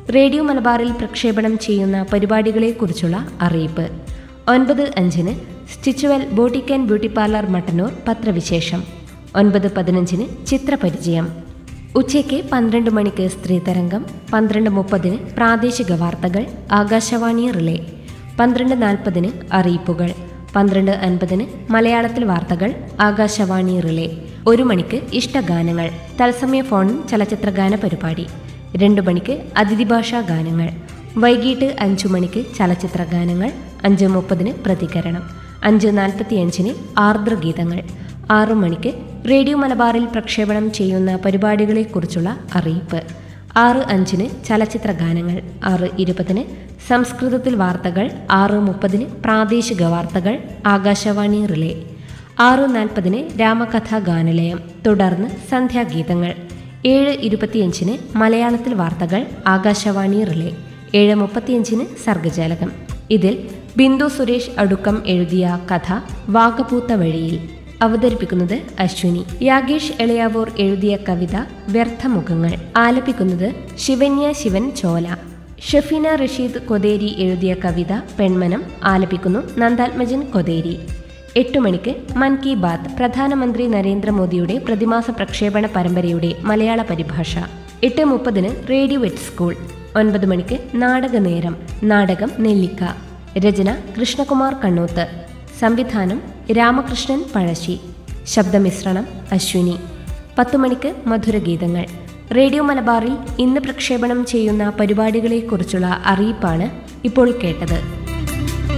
radio മലബാറിൽ പ്രക്ഷേപണം ചെയ്യുന്ന പരിപാടികളെക്കുറിച്ചുള്ള അറിയിപ്പ് ഒൻപത് അഞ്ചിന് Stitchual boutique and beauty parlour Mattannur പത്രവിശേഷം ഒൻപത് പതിനഞ്ചിന് ചിത്രപരിചയം ഉച്ചയ്ക്ക് പന്ത്രണ്ട് മണിക്ക് സ്ത്രീതരംഗം പന്ത്രണ്ട് മുപ്പതിന് പ്രാദേശിക വാർത്തകൾ ആകാശവാണി റിലേ പന്ത്രണ്ട് നാൽപ്പതിന് അറിയിപ്പുകൾ പന്ത്രണ്ട് അൻപതിന് മലയാളത്തിൽ വാർത്തകൾ ആകാശവാണി റിലേ ഒരു മണിക്ക് ഇഷ്ടഗാനങ്ങൾ തത്സമയ ഫോൺ ചലച്ചിത്രഗാന പരിപാടി രണ്ടു മണിക്ക് അതിഥി ഭാഷാ ഗാനങ്ങൾ വൈകിട്ട് അഞ്ചു മണിക്ക് ചലച്ചിത്ര ഗാനങ്ങൾ അഞ്ച് മുപ്പതിന് പ്രതികരണം അഞ്ച് നാൽപ്പത്തിയഞ്ചിന് ആർദ്രഗീതങ്ങൾ ആറു മണിക്ക് റേഡിയോ മലബാറിൽ പ്രക്ഷേപണം ചെയ്യുന്ന പരിപാടികളെക്കുറിച്ചുള്ള അറിയിപ്പ് ആറ് അഞ്ചിന് ചലച്ചിത്ര ഗാനങ്ങൾ ആറ് ഇരുപതിന് സംസ്കൃതത്തിൽ വാർത്തകൾ ആറ് മുപ്പതിന് പ്രാദേശിക വാർത്തകൾ ആകാശവാണി റിലേ ആറ് നാൽപ്പതിന് രാമകഥാ ഗാനലയം തുടർന്ന് സന്ധ്യാഗീതങ്ങൾ ഏഴ് ഇരുപത്തിയഞ്ചിന് മലയാളത്തിൽ വാർത്തകൾ ആകാശവാണി റിലേ ഏഴ് മുപ്പത്തിയഞ്ചിന് സർഗജാലകം ഇതിൽ ബിന്ദു സുരേഷ് അടുക്കം എഴുതിയ കഥ വാഗപൂത്ത വഴിയിൽ അവതരിപ്പിക്കുന്നത് അശ്വിനി യാഗേഷ് എളയാവൂർ എഴുതിയ കവിത വ്യർത്ഥമുഖങ്ങൾ ആലപിക്കുന്നത് ശിവന്യ ശിവൻ ചോല ഷഫീന റഷീദ് കൊതേരി എഴുതിയ കവിത പെൺമനം ആലപിക്കുന്നു നന്ദാത്മജൻ കൊതേരി എട്ട് മണിക്ക് മൻ കി ബാത്ത് പ്രധാനമന്ത്രി നരേന്ദ്രമോദിയുടെ പ്രതിമാസ പ്രക്ഷേപണ പരമ്പരയുടെ മലയാള പരിഭാഷ എട്ട് മുപ്പതിന് റേഡിയോ എറ്റ് സ്കൂൾ ഒൻപത് മണിക്ക് നാടകനേരം നാടകം നെല്ലിക്ക രചന കൃഷ്ണകുമാർ കണ്ണൂത്ത് സംവിധാനം രാമകൃഷ്ണൻ പഴശ്ശി ശബ്ദമിശ്രണം അശ്വിനി പത്തു മണിക്ക് മധുരഗീതങ്ങൾ റേഡിയോ മലബാറിൽ ഇന്ന് പ്രക്ഷേപണം ചെയ്യുന്ന പരിപാടികളെക്കുറിച്ചുള്ള അറിയിപ്പാണ് ഇപ്പോൾ കേട്ടത്